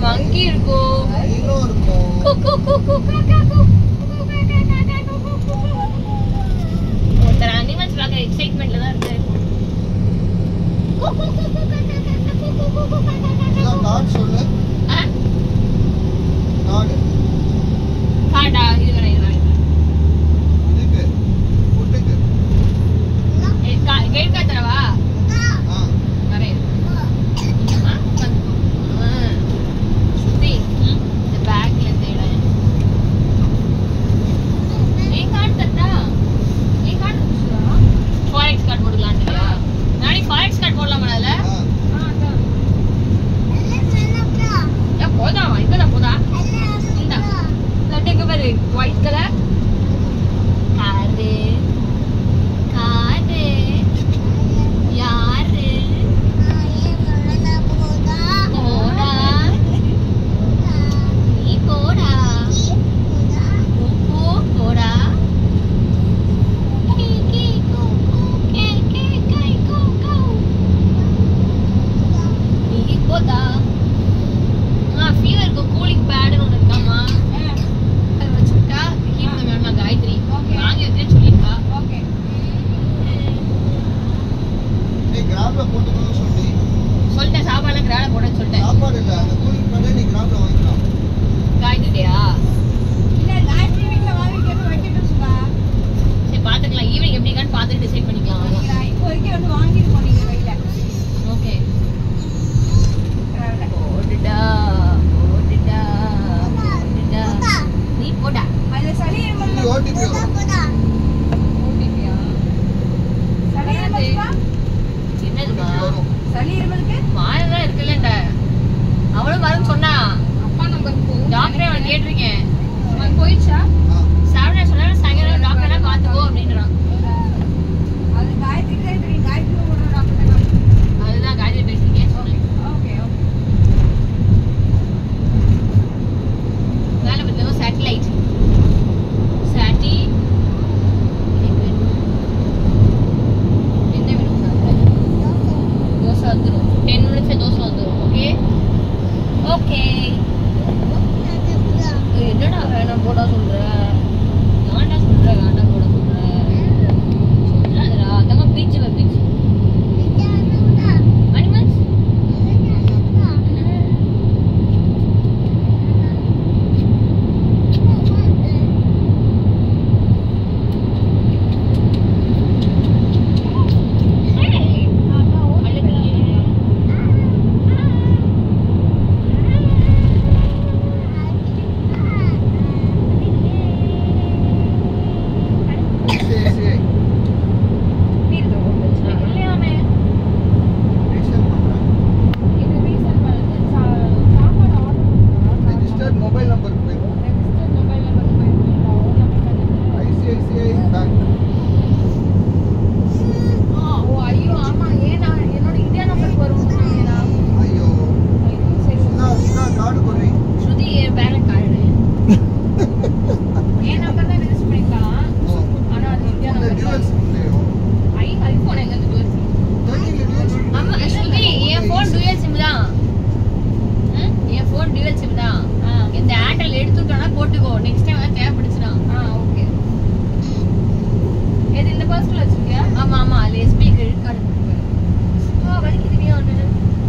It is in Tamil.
மங்கி இருக்கும் மயிலும் இருக்கும் கூ, கூ, கூ, கூ, கா, கா, கூ. ஒருத்தர் அனிமல்ஸ் பார்க்க எக்ஸைட்மெண்ட்ல தான் இருக்காரு கூ, கூ, கூ, கூ, கா, கா, கா, கா, கூ, கூ, கூ, கூ, கா, கா, கா, கா. இதான் கார்டு சொல்லு ஆ? கார்டு காடா இது வேணா இது வேணா இதுக்கு ஃபுட்டுக்கு கைட் கார்டு தரவா ஆ வரேன் ஆ, உட்காந்து. ஆ. சுத்தி இந்த பேக்ல தேட ஏன் கார்டு தட்டா ஏன் கார்டு ஃபாரெக்ஸ் கார்டு போடலான்ட்டியா நானே ஃபாரெக்ஸ் கார்டு போடலாமா அதுல ஆ ஏன் போதா இங்கதான் போதா இந்தா லட்டு எங்க பாரு ஒயிட் கலர் காரு காரு யாரு போடா நீ போடா போ போடா கீ கீ கூ கூ கே கே கை கூ கூ நீ போடா ஆ ஃபீவருக்கு கூலிங் பேடுன்னு ஒன்று இருக்காமா அது வச்சுக்கிட்டா ஹீட் வேணுமா காயத்ரி வாங்கி வைக்கிறேன்னு சொல்லியிருக்கா நீ கிராம்ல போட்டுக்கணும்னு சொல்லி சொல்லிட்டேன் சாப்பாடுலாம் கிராட போடன்னு சொல்லிட்டேன் சாப்பாடு இல்லை அந்த கூலிங் பண்ண நீ கிராம்ல வாங்கிக்கலாம் காய்கறியா சரி பார்த்துக்கலாம் ஈவினிங் எப்படி இருக்கான்னு பார்த்துட்டு டிசைட் பண்ணிக்கலாம் ஓகே போடுடா போடுடா போடுடா நீ போடா இது ஓடிபி வரும் என்னதுமா ஓடிபி வரும் மாயதான் இருக்குல்லண்ட அவளும் வரும் சொன்னா டாக்டரே அவன் கேட்டிருக்கேன் போயிடுச்சா ஆ சாவணா சொன்னா சாயங்காலம் டாக்டரா பார்த்துக்கோ அப்படின்றான் அது காயத்ரி தான் தெரியும் காயத்ரி கூட டாக்டர் அதுதான் காயத்ரி பேசிருக்கேன் சொன்னேன் ஓகே ஓகே வேலை பார்த்தவங்க சேட்டலைட் சாட்டி என்ன வேணும் சாப்பிட தோசை வந்துடும் டென் மினிட்ஸில் தோசை வந்துடும் ஓகே ஓகே என்னடா வேணாம் போட சொல்ற ஏன்டா சொல்ற வேண்டாம் போட சொல்ற சொல்லாதடா அதாங்க பீச் பீச் அனிமல்ஸ் சரி சரி ரீசன் பண்றேன் ரெஜிஸ்டர்ட் மொபைல் நம்பருக்கு போய் ஐசிஐசிஐ பேங்க் ஐயோ சுதா சுதா கார்டு கொடு ஸ்ருதி பேரண்ட் கார்டு இந்த டியூவல் சிம் ஐபோன் எங்க இருந்து வருது தேர்ட்டியில் டியூவல் சிம் ஆமா ஸ்ருதி என் ஃபோன் டுவல் சிம் தான் ம், என் ஃபோன் டுவல் சிம் தான் இந்த ஏர்டெல் எடுத்துட்டோம்னா போட்டுக்கோ நெக்ஸ்ட் டைம் வந்து தேவைப்படுச்சுனா ஆமா ஆமா அதுல எஸ்பி கிரெடிட் கார்டு வலிக்குது நீ ஒன்று